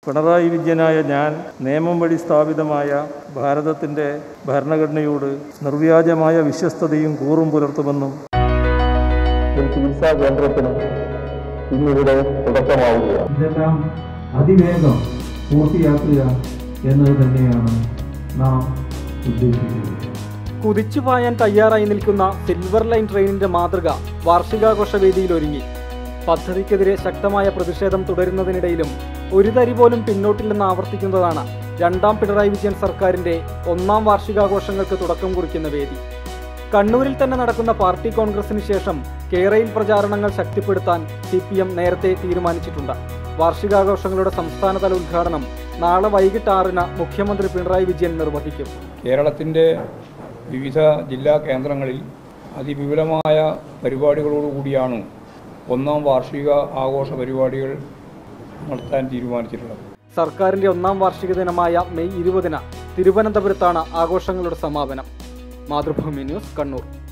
പിണറായി വിജയനായ ഞാൻ നിയമം വഴി സ്ഥാപിതമായ ഭാരതത്തിൻ്റെ ഭരണഘടനയോട് നിർവ്യാജമായ വിശ്വസ്തതയും കൂറും പുലർത്തുമെന്നും ഒരു ചികിത്സാ കേന്ദ്രത്തിന് ഇന്നിവിടെ തുടക്കമാവുകയാണ് ഇതെല്ലാം അതിവേഗം പൂർത്തിയാക്കുക എന്നത് തന്നെയാണ് നാം ഉദ്ദേശിക്കുന്നത് കുതിച്ചു പായാൻ തയ്യാറായി നിൽക്കുന്ന സിൽവർ ലൈൻ ട്രെയിനിന്റെ മാതൃക വാർഷികാഘോഷ വേദിയിൽ ഒരുങ്ങി പദ്ധതിക്കെതിരെ ശക്തമായ പ്രതിഷേധം തുടരുന്നതിനിടയിലും ഒരു തരി പോലും പിന്നോട്ടില്ലെന്ന് ആവർത്തിക്കുന്നതാണ് രണ്ടാം പിണറായി വിജയൻ സർക്കാരിന്റെ ഒന്നാം വാർഷികാഘോഷങ്ങൾക്ക് തുടക്കം കുറിക്കുന്ന വേദി കണ്ണൂരിൽ തന്നെ നടക്കുന്ന പാർട്ടി കോൺഗ്രസിന് ശേഷം കേരയിൽ പ്രചാരണങ്ങൾ ശക്തിപ്പെടുത്താൻ സി പി എം നേരത്തെ തീരുമാനിച്ചിട്ടുണ്ട് വാർഷികാഘോഷങ്ങളുടെ സംസ്ഥാനതല ഉദ്ഘാടനം നാളെ വൈകിട്ട് ആറിന് മുഖ്യമന്ത്രി പിണറായി വിജയൻ നിർവഹിക്കും കേരളത്തിൻ്റെ വിവിധ ജില്ലാ കേന്ദ്രങ്ങളിൽ അതിവിപുലമായ പരിപാടികളോടുകൂടിയാണ് ഒന്നാം വാർഷിക ആഘോഷ പരിപാടികൾ നടത്താൻ തീരുമാനിച്ചിട്ടുള്ളത് സർക്കാരിന്റെ ഒന്നാം വാർഷിക ദിനമായ മെയ് ഇരുപതിന് തിരുവനന്തപുരത്താണ് ആഘോഷങ്ങളുടെ സമാപനം മാതൃഭൂമി ന്യൂസ് കണ്ണൂർ